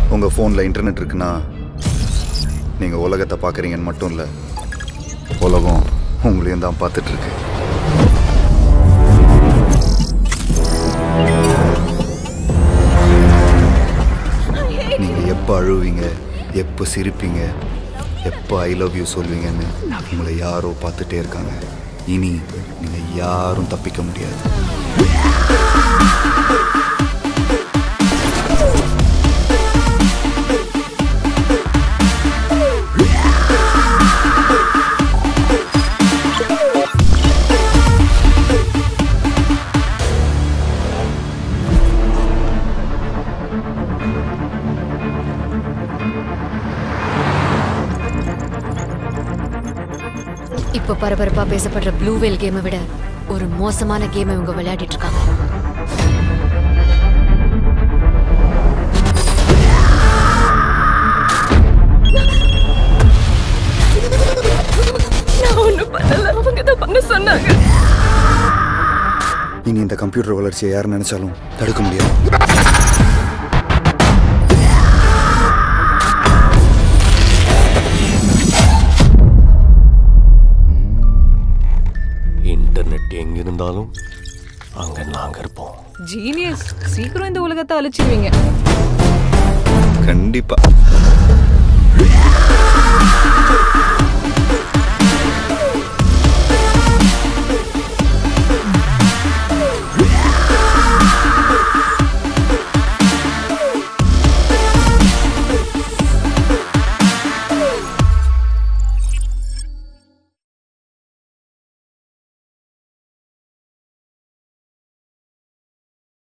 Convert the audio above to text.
உங்கள் ஃபோனில் இன்டர்நெட் இருக்குன்னா நீங்கள் உலகத்தை பார்க்குறீங்கன்னு மட்டும் இல்லை உலகம் உங்களையும் தான் பார்த்துட்டு இருக்கு நீங்கள் எப்போ அழுவீங்க எப்போ சிரிப்பீங்க எப்போ ஐ லவ் யூ சொல்வீங்கன்னு உங்களை யாரோ பார்த்துட்டே இருக்காங்க இனி நீங்கள் யாரும் தப்பிக்க முடியாது இப்போ பரபரப்பா பேசப்படுற ப்ளூ வேல் கேமை விட ஒரு மோசமான கேமை இவங்க விளையாடிட்டு இருக்காங்க நான் ஒண்ணும் பண்ணல அவங்க தான் பண்ண சொன்னாங்க இனி இந்த கம்ப்யூட்டர் வளர்ச்சியை யார் நினைச்சாலும் தடுக்க முடியாது இன்டர்நெட் எங்க இருந்தாலும் அங்க நாங்க இருப்போம் ஜீனியஸ் சீக்கிரம் இந்த உலகத்தை அழிச்சிருவீங்க கண்டிப்பா